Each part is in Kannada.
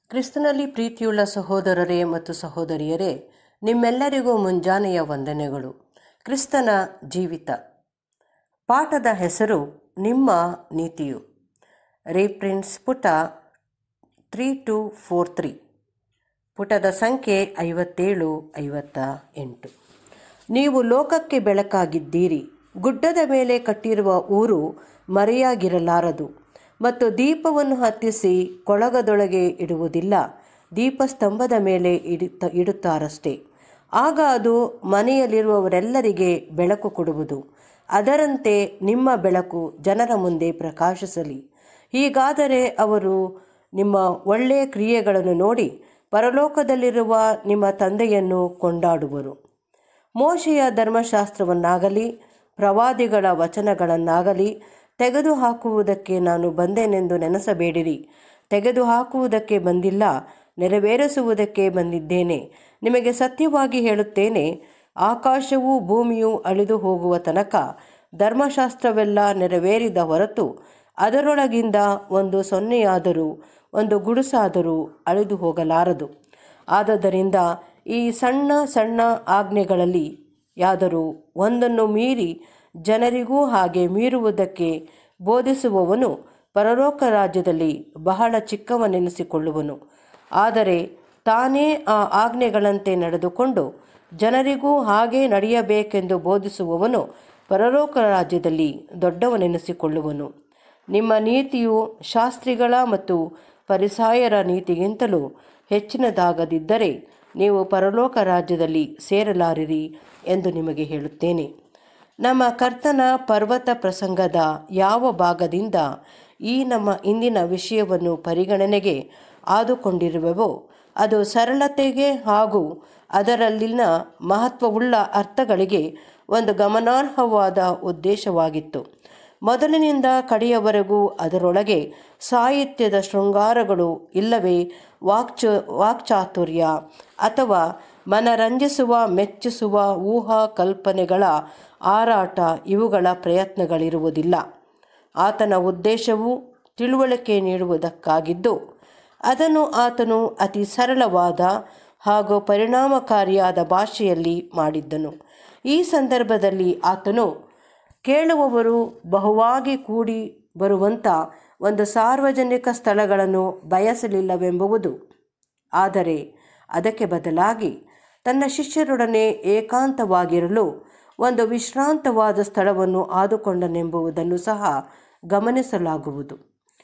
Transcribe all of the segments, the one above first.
ಕ್ರಿಸ್ತನಲ್ಲಿ ಪ್ರೀತಿಯುಳ್ಳ ಸಹೋದರರೇ ಮತ್ತು ಸಹೋದರಿಯರೇ ನಿಮ್ಮೆಲ್ಲರಿಗೂ ಮುಂಜಾನೆಯ ವಂದನೆಗಳು ಕ್ರಿಸ್ತನ ಜೀವಿತ ಪಾಠದ ಹೆಸರು ನಿಮ್ಮ ನೀತಿಯು ರೀಪ್ರಿನ್ಸ್ ಪುಟ ತ್ರೀ ಟು ಫೋರ್ ತ್ರೀ ಪುಟದ ಸಂಖ್ಯೆ ಐವತ್ತೇಳು ಐವತ್ತ ಎಂಟು ನೀವು ಲೋಕಕ್ಕೆ ಬೆಳಕಾಗಿದ್ದೀರಿ ಗುಡ್ಡದ ಮೇಲೆ ಕಟ್ಟಿರುವ ಊರು ಮರೆಯಾಗಿರಲಾರದು ಮತ್ತು ದೀಪವನ್ನು ಹತ್ತಿಸಿ ಕೊಳಗದೊಳಗೆ ಇಡುವುದಿಲ್ಲ ದೀಪಸ್ತಂಭದ ಮೇಲೆ ಇಡುತ್ತ ಇಡುತ್ತಾರಷ್ಟೇ ಆಗ ಅದು ಮನೆಯಲ್ಲಿರುವವರೆಲ್ಲರಿಗೆ ಬೆಳಕು ಕೊಡುವುದು ಅದರಂತೆ ನಿಮ್ಮ ಬೆಳಕು ಜನರ ಮುಂದೆ ಪ್ರಕಾಶಿಸಲಿ ಹೀಗಾದರೆ ಅವರು ನಿಮ್ಮ ಒಳ್ಳೆಯ ಕ್ರಿಯೆಗಳನ್ನು ನೋಡಿ ಪರಲೋಕದಲ್ಲಿರುವ ನಿಮ್ಮ ತಂದೆಯನ್ನು ಕೊಂಡಾಡುವರು ಮೋಶೆಯ ಧರ್ಮಶಾಸ್ತ್ರವನ್ನಾಗಲಿ ಪ್ರವಾದಿಗಳ ವಚನಗಳನ್ನಾಗಲಿ ತೆಗೆದುಹಾಕುವುದಕ್ಕೆ ನಾನು ಬಂದೆನೆಂದು ನೆನೆಸಬೇಡಿರಿ ತೆಗೆದುಹಾಕುವುದಕ್ಕೆ ಬಂದಿಲ್ಲ ನೆರವೇರಿಸುವುದಕ್ಕೆ ಬಂದಿದ್ದೇನೆ ನಿಮಗೆ ಸತ್ಯವಾಗಿ ಹೇಳುತ್ತೇನೆ ಆಕಾಶವೂ ಭೂಮಿಯೂ ಅಳಿದು ಹೋಗುವ ತನಕ ಧರ್ಮಶಾಸ್ತ್ರವೆಲ್ಲ ನೆರವೇರಿದ ಹೊರತು ಅದರೊಳಗಿಂದ ಒಂದು ಸೊನ್ನೆಯಾದರೂ ಒಂದು ಗುಡುಸಾದರೂ ಅಳಿದು ಹೋಗಲಾರದು ಆದದರಿಂದ ಈ ಸಣ್ಣ ಸಣ್ಣ ಆಜ್ಞೆಗಳಲ್ಲಿ ಯಾದರೂ ಒಂದನ್ನು ಮೀರಿ ಜನರಿಗೂ ಹಾಗೆ ಮೀರುವುದಕ್ಕೆ ಬೋಧಿಸುವವನು ಪರಲೋಕ ರಾಜ್ಯದಲ್ಲಿ ಬಹಳ ಚಿಕ್ಕವನೆನಿಸಿಕೊಳ್ಳುವನು ಆದರೆ ತಾನೇ ಆ ಆಜ್ಞೆಗಳಂತೆ ನಡೆದುಕೊಂಡು ಜನರಿಗೂ ಹಾಗೆ ನಡೆಯಬೇಕೆಂದು ಬೋಧಿಸುವವನು ಪರಲೋಕ ರಾಜ್ಯದಲ್ಲಿ ದೊಡ್ಡವನೆನಿಸಿಕೊಳ್ಳುವನು ನಿಮ್ಮ ನೀತಿಯು ಶಾಸ್ತ್ರಿಗಳ ಮತ್ತು ಪರಿಸಾಯರ ನೀತಿಗಿಂತಲೂ ಹೆಚ್ಚಿನದಾಗದಿದ್ದರೆ ನೀವು ಪರಲೋಕ ರಾಜ್ಯದಲ್ಲಿ ಸೇರಲಾರಿರಿ ಎಂದು ನಿಮಗೆ ಹೇಳುತ್ತೇನೆ ನಮ್ಮ ಕರ್ತನ ಪರ್ವತ ಪ್ರಸಂಗದ ಯಾವ ಭಾಗದಿಂದ ಈ ನಮ್ಮ ಇಂದಿನ ವಿಷಯವನ್ನು ಪರಿಗಣನೆಗೆ ಆದುಕೊಂಡಿರುವೆವೋ ಅದು ಸರಳತೆಗೆ ಹಾಗೂ ಅದರಲ್ಲಿನ ಮಹತ್ವವುಳ್ಳ ಅರ್ಥಗಳಿಗೆ ಒಂದು ಗಮನಾರ್ಹವಾದ ಉದ್ದೇಶವಾಗಿತ್ತು ಮೊದಲಿನಿಂದ ಕಡೆಯವರೆಗೂ ಅದರೊಳಗೆ ಸಾಹಿತ್ಯದ ಶೃಂಗಾರಗಳು ಇಲ್ಲವೇ ವಾಕ್ಚ ವಾಕ್ಚಾತುರ್ಯ ಅಥವಾ ಮನರಂಜಿಸುವ ಮೆಚ್ಚಿಸುವ ಊಹಾ ಕಲ್ಪನೆಗಳ ಆರಾಟ ಇವುಗಳ ಪ್ರಯತ್ನಗಳಿರುವುದಿಲ್ಲ ಆತನ ಉದ್ದೇಶವು ತಿಳುವಳಿಕೆ ನೀಡುವುದಕ್ಕಾಗಿದ್ದು ಅದನ್ನು ಆತನು ಅತಿ ಸರಳವಾದ ಹಾಗೂ ಪರಿಣಾಮಕಾರಿಯಾದ ಭಾಷೆಯಲ್ಲಿ ಮಾಡಿದ್ದನು ಈ ಸಂದರ್ಭದಲ್ಲಿ ಆತನು ಕೇಳುವವರು ಬಹುವಾಗಿ ಕೂಡಿ ಬರುವಂಥ ಒಂದು ಸಾರ್ವಜನಿಕ ಸ್ಥಳಗಳನ್ನು ಬಯಸಲಿಲ್ಲವೆಂಬುವುದು ಆದರೆ ಅದಕ್ಕೆ ಬದಲಾಗಿ ತನ್ನ ಶಿಷ್ಯರೊಡನೆ ಏಕಾಂತವಾಗಿರಲು ಒಂದು ವಿಶ್ರಾಂತವಾದ ಸ್ಥಳವನ್ನು ಆದುಕೊಂಡನೆಂಬುದನ್ನು ಸಹ ಗಮನಿಸಲಾಗುವುದು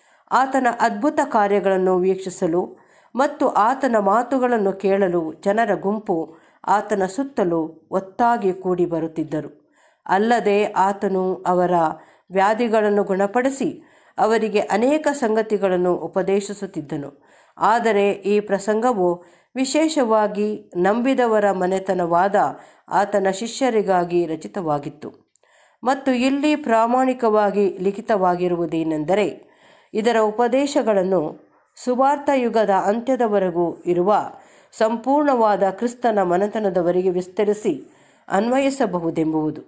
ಆತನ ಅದ್ಭುತ ಕಾರ್ಯಗಳನ್ನು ವೀಕ್ಷಿಸಲು ಮತ್ತು ಆತನ ಮಾತುಗಳನ್ನು ಕೇಳಲು ಜನರ ಗುಂಪು ಆತನ ಸುತ್ತಲೂ ಒತ್ತಾಗಿ ಕೂಡಿ ಬರುತ್ತಿದ್ದರು ಅಲ್ಲದೆ ಆತನು ಅವರ ವ್ಯಾಧಿಗಳನ್ನು ಗುಣಪಡಿಸಿ ಅವರಿಗೆ ಅನೇಕ ಸಂಗತಿಗಳನ್ನು ಉಪದೇಶಿಸುತ್ತಿದ್ದನು ಆದರೆ ಈ ಪ್ರಸಂಗವು ವಿಶೇಷವಾಗಿ ನಂಬಿದವರ ಮನೆತನವಾದ ಆತನ ಶಿಷ್ಯರಿಗಾಗಿ ರಚಿತವಾಗಿತ್ತು ಮತ್ತು ಇಲ್ಲಿ ಪ್ರಾಮಾಣಿಕವಾಗಿ ಲಿಖಿತವಾಗಿರುವುದೇನೆಂದರೆ ಇದರ ಉಪದೇಶಗಳನ್ನು ಸುವಾರ್ಥ ಯುಗದ ಅಂತ್ಯದವರೆಗೂ ಇರುವ ಸಂಪೂರ್ಣವಾದ ಕ್ರಿಸ್ತನ ಮನೆತನದವರಿಗೆ ವಿಸ್ತರಿಸಿ ಅನ್ವಯಿಸಬಹುದೆಂಬುದು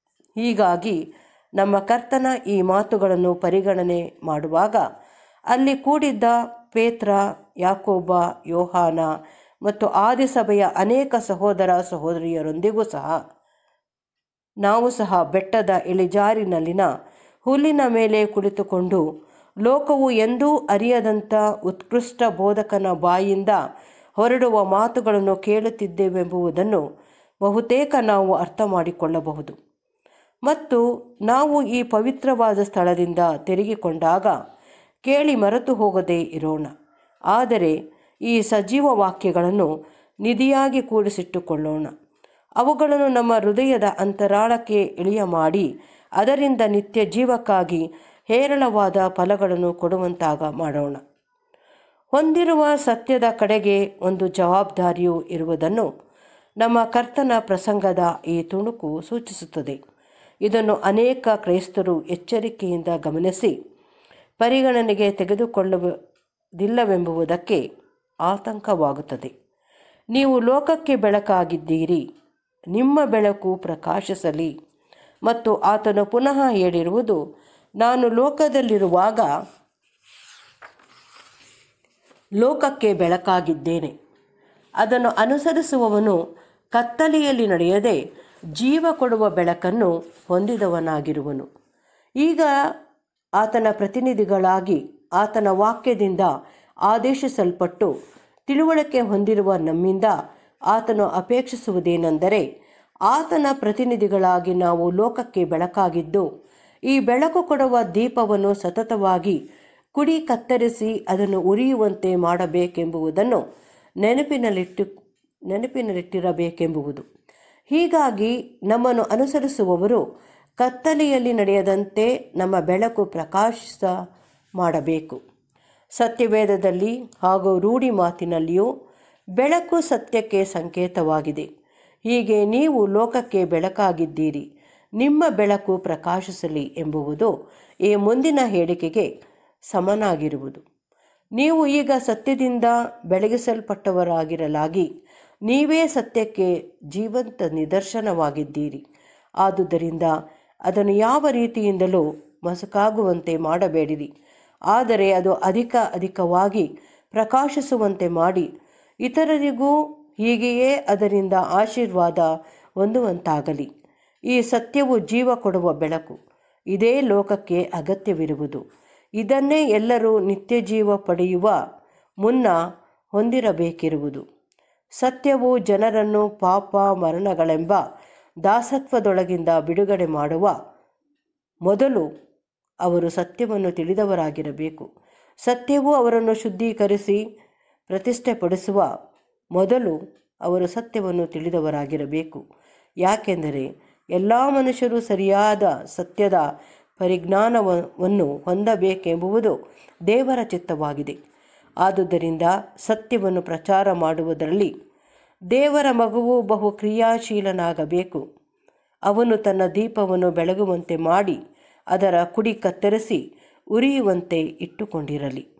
ಹೀಗಾಗಿ ನಮ್ಮ ಕರ್ತನ ಈ ಮಾತುಗಳನ್ನು ಪರಿಗಣನೆ ಮಾಡುವಾಗ ಅಲ್ಲಿ ಕೂಡಿದ್ದ ಪೇತ್ರ ಯಾಕೋಬ ಯೋಹಾನ ಮತ್ತು ಆದಿಸಭೆಯ ಅನೇಕ ಸಹೋದರ ಸಹೋದರಿಯರೊಂದಿಗೂ ಸಹ ನಾವು ಸಹ ಬೆಟ್ಟದ ಇಳಿಜಾರಿನಲ್ಲಿನ ಹುಲ್ಲಿನ ಮೇಲೆ ಕುಳಿತುಕೊಂಡು ಲೋಕವು ಎಂದೂ ಅರಿಯದಂಥ ಉತ್ಕೃಷ್ಟ ಬೋಧಕನ ಬಾಯಿಂದ ಹೊರಡುವ ಮಾತುಗಳನ್ನು ಕೇಳುತ್ತಿದ್ದೇವೆಂಬುದನ್ನು ಬಹುತೇಕ ನಾವು ಅರ್ಥ ಮಾಡಿಕೊಳ್ಳಬಹುದು ಮತ್ತು ನಾವು ಈ ಪವಿತ್ರವಾದ ಸ್ಥಳದಿಂದ ತಿರುಗಿಕೊಂಡಾಗ ಕೇಳಿ ಮರೆತು ಹೋಗದೇ ಇರೋಣ ಆದರೆ ಈ ಸಜೀವ ವಾಕ್ಯಗಳನ್ನು ನಿಧಿಯಾಗಿ ಕೂಡಿಸಿಟ್ಟುಕೊಳ್ಳೋಣ ಅವುಗಳನ್ನು ನಮ್ಮ ಹೃದಯದ ಅಂತರಾಳಕ್ಕೆ ಇಳಿಯ ಮಾಡಿ ಅದರಿಂದ ನಿತ್ಯ ಜೀವಕ್ಕಾಗಿ ಹೇರಳವಾದ ಫಲಗಳನ್ನು ಕೊಡುವಂತಾಗ ಮಾಡೋಣ ಹೊಂದಿರುವ ಸತ್ಯದ ಕಡೆಗೆ ಒಂದು ಜವಾಬ್ದಾರಿಯೂ ಇರುವುದನ್ನು ನಮ್ಮ ಕರ್ತನ ಪ್ರಸಂಗದ ಈ ತುಣುಕು ಸೂಚಿಸುತ್ತದೆ ಇದನ್ನು ಅನೇಕ ಕ್ರೈಸ್ತರು ಎಚ್ಚರಿಕೆಯಿಂದ ಗಮನಿಸಿ ಪರಿಗಣನೆಗೆ ತೆಗೆದುಕೊಳ್ಳುವುದಿಲ್ಲವೆಂಬುದಕ್ಕೆ ಆತಂಕವಾಗುತ್ತದೆ ನೀವು ಲೋಕಕ್ಕೆ ಬೆಳಕಾಗಿದ್ದೀರಿ ನಿಮ್ಮ ಬೆಳಕು ಪ್ರಕಾಶಿಸಲಿ ಮತ್ತು ಆತನು ಪುನಃ ಹೇಳಿರುವುದು ನಾನು ಲೋಕದಲ್ಲಿರುವಾಗ ಲೋಕಕ್ಕೆ ಬೆಳಕಾಗಿದ್ದೇನೆ ಅದನ್ನು ಅನುಸರಿಸುವವನು ಕತ್ತಲೆಯಲ್ಲಿ ನಡೆಯದೆ ಜೀವ ಕೊಡುವ ಬೆಳಕನ್ನು ಹೊಂದಿದವನಾಗಿರುವನು ಈಗ ಆತನ ಪ್ರತಿನಿಧಿಗಳಾಗಿ ಆತನ ವಾಕ್ಯದಿಂದ ಆದೇಶಿಸಲ್ಪಟ್ಟು ತಿಳುವಳಿಕೆ ಹೊಂದಿರುವ ನಮ್ಮಿಂದ ಆತನು ಅಪೇಕ್ಷಿಸುವುದೇನೆಂದರೆ ಆತನ ಪ್ರತಿನಿಧಿಗಳಾಗಿ ನಾವು ಲೋಕಕ್ಕೆ ಬೆಳಕಾಗಿದ್ದು ಈ ಬೆಳಕು ಕೊಡುವ ದೀಪವನ್ನು ಸತತವಾಗಿ ಕುಡಿ ಕತ್ತರಿಸಿ ಅದನ್ನು ಉರಿಯುವಂತೆ ಮಾಡಬೇಕೆಂಬುದನ್ನು ನೆನಪಿನಲ್ಲಿಟ್ಟು ನೆನಪಿನಲ್ಲಿಟ್ಟಿರಬೇಕೆಂಬುದು ಹೀಗಾಗಿ ನಮ್ಮನ್ನು ಅನುಸರಿಸುವವರು ಕತ್ತಲೆಯಲ್ಲಿ ನಡೆಯದಂತೆ ನಮ್ಮ ಬೆಳಕು ಪ್ರಕಾಶಿಸ ಮಾಡಬೇಕು ಸತ್ಯವೇದದಲ್ಲಿ ಹಾಗೂ ರೂಢಿ ಮಾತಿನಲ್ಲಿಯೂ ಬೆಳಕು ಸತ್ಯಕ್ಕೆ ಸಂಕೇತವಾಗಿದೆ ಹೀಗೆ ನೀವು ಲೋಕಕ್ಕೆ ಬೆಳಕಾಗಿದ್ದೀರಿ ನಿಮ್ಮ ಬೆಳಕು ಪ್ರಕಾಶಿಸಲಿ ಎಂಬುವುದು ಈ ಮುಂದಿನ ಹೇಳಿಕೆಗೆ ಸಮನಾಗಿರುವುದು ನೀವು ಈಗ ಸತ್ಯದಿಂದ ಬೆಳಗಿಸಲ್ಪಟ್ಟವರಾಗಿರಲಾಗಿ ನೀವೇ ಸತ್ಯಕ್ಕೆ ಜೀವಂತ ನಿದರ್ಶನವಾಗಿದ್ದೀರಿ ಆದುದರಿಂದ ಅದನ್ನು ಯಾವ ರೀತಿಯಿಂದಲೂ ಮಸುಕಾಗುವಂತೆ ಮಾಡಬೇಡಿರಿ ಆದರೆ ಅದು ಅಧಿಕ ಅಧಿಕವಾಗಿ ಪ್ರಕಾಶಿಸುವಂತೆ ಮಾಡಿ ಇತರರಿಗೂ ಹೀಗೆಯೇ ಅದರಿಂದ ಆಶೀರ್ವಾದ ಹೊಂದುವಂತಾಗಲಿ ಈ ಸತ್ಯವು ಜೀವ ಕೊಡುವ ಬೆಳಕು ಇದೇ ಲೋಕಕ್ಕೆ ಅಗತ್ಯವಿರುವುದು ಇದನ್ನೇ ಎಲ್ಲರೂ ನಿತ್ಯ ಜೀವ ಪಡೆಯುವ ಮುನ್ನ ಹೊಂದಿರಬೇಕಿರುವುದು ಸತ್ಯವು ಜನರನ್ನು ಪಾಪ ಮರಣಗಳೆಂಬ ದಾಸತ್ವದೊಳಗಿಂದ ಬಿಡುಗಡೆ ಮಾಡುವ ಮೊದಲು ಅವರು ಸತ್ಯವನ್ನು ತಿಳಿದವರಾಗಿರಬೇಕು ಸತ್ಯವು ಅವರನ್ನು ಶುದ್ಧೀಕರಿಸಿ ಪ್ರತಿಷ್ಠೆಪಡಿಸುವ ಮೊದಲು ಅವರು ಸತ್ಯವನ್ನು ತಿಳಿದವರಾಗಿರಬೇಕು ಯಾಕೆಂದರೆ ಎಲ್ಲ ಮನುಷ್ಯರು ಸರಿಯಾದ ಸತ್ಯದ ಪರಿಜ್ಞಾನವನ್ನು ಹೊಂದಬೇಕೆಂಬುದು ದೇವರ ಚಿತ್ತವಾಗಿದೆ ಆದುದರಿಂದ ಸತ್ಯವನ್ನು ಪ್ರಚಾರ ಮಾಡುವುದರಲ್ಲಿ ದೇವರ ಮಗುವು ಬಹು ಕ್ರಿಯಾಶೀಲನಾಗಬೇಕು ಅವನು ತನ್ನ ದೀಪವನ್ನು ಬೆಳಗುವಂತೆ ಮಾಡಿ ಅದರ ಕುಡಿ ಕತ್ತರಿಸಿ ಉರಿಯುವಂತೆ ಇಟ್ಟುಕೊಂಡಿರಲಿ